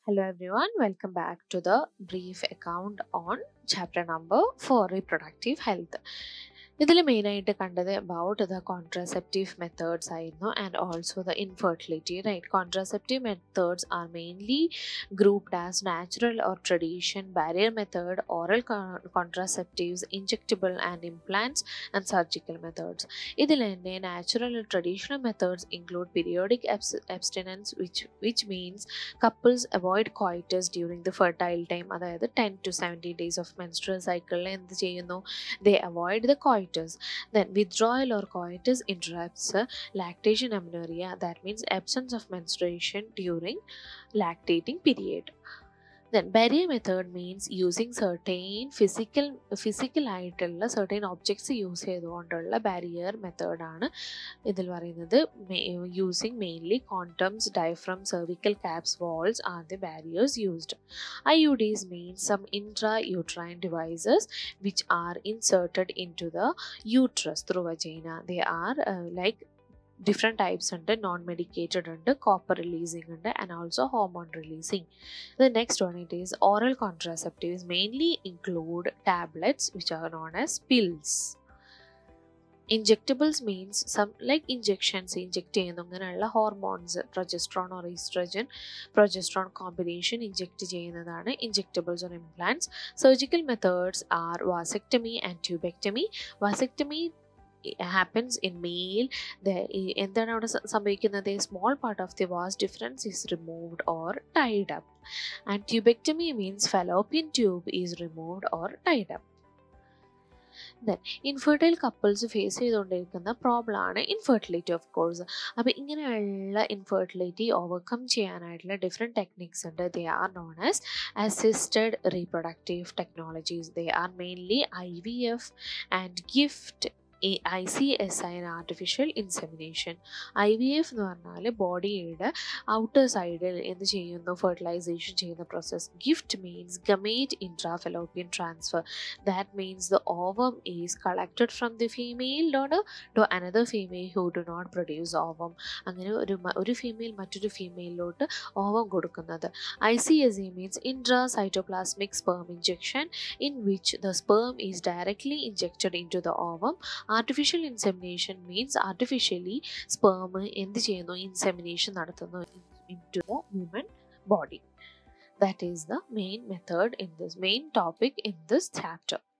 Hello everyone, welcome back to the brief account on chapter number 4 reproductive health. ഇതിൽ മെയിനായിട്ട് കണ്ടത് about the contraceptive methods ആയിരുന്നു and also the infertility right contraceptive methods are mainly grouped as natural or tradition barrier method oral contraceptives injectable and implants and surgical methods ഇതിൽ തന്നെ natural traditional methods include periodic abstinence which which means couples avoid coitus during the fertile time അതായത് ten to seventy days of menstrual സൈക്കിളിൽ എന്ത് ചെയ്യുന്നു they avoid the coitus then withdrawal or coitus interrupts uh, lactation amenorrhea that means absence of menstruation during lactating period then barrier method means using certain physical physical ആയിട്ടുള്ള certain objects use ചെയ്തുകൊണ്ടുള്ള barrier മെത്തേഡാണ് ഇതിൽ പറയുന്നത് using mainly condoms diaphragm cervical caps walls are the barriers used IUDs means some intra-uterine devices which are inserted into the uterus through vagina they are uh, like different types ഉണ്ട് non medicated ഉണ്ട് copper releasing ഉണ്ട് and also hormone releasing the next one it is oral contraceptives mainly include tablets which are known as pills injectables means some like injections inject ചെയ്യുന്നു അങ്ങനെയുള്ള hormones progesterone or oestrogen progesterone combination inject ചെയ്യുന്നതാണ് injectables or implants surgical methods are vasectomy and tubectomy vasectomy happens in male the എന്താണ് അവിടെ സംഭവിക്കുന്നത് small part of the vas deferens is removed or tied up and tubectomy means fallopian tube is removed or tied up then infertile couples face ചെയ്തുകൊണ്ടിരിക്കുന്ന problem ആണ് infertility of course അപ്പോൾ ഇങ്ങനെയുള്ള infertility overcome ചെയ്യാനായിട്ടുള്ള different techniques ഉണ്ട് they are known as assisted reproductive technologies they are mainly I V F and GIFT I C S I artificial insemination I V F എന്ന് പറഞ്ഞാൽ ബോഡിയുടെ outer സൈഡിൽ എന്ത് ചെയ്യുന്നു ഫെർട്ടിലൈസേഷൻ ചെയ്യുന്ന process GIFT means gamete intrafallopian transfer that means the ovum is collected from the female donor to another female who do not produce ovum അങ്ങനെ ഒരു ഒരു ഫീമെയിൽ മറ്റൊരു ഫീമെയിലോട്ട് ഓവം കൊടുക്കുന്നത് I C S E means intra cytoplasmic sperm injection in which the sperm is directly injected into the ovum artificial insemination means artificially sperm എന്ത് ചെയ്യുന്നു insemination നടത്തുന്നു into the human body that is the main method in this main topic in this chapter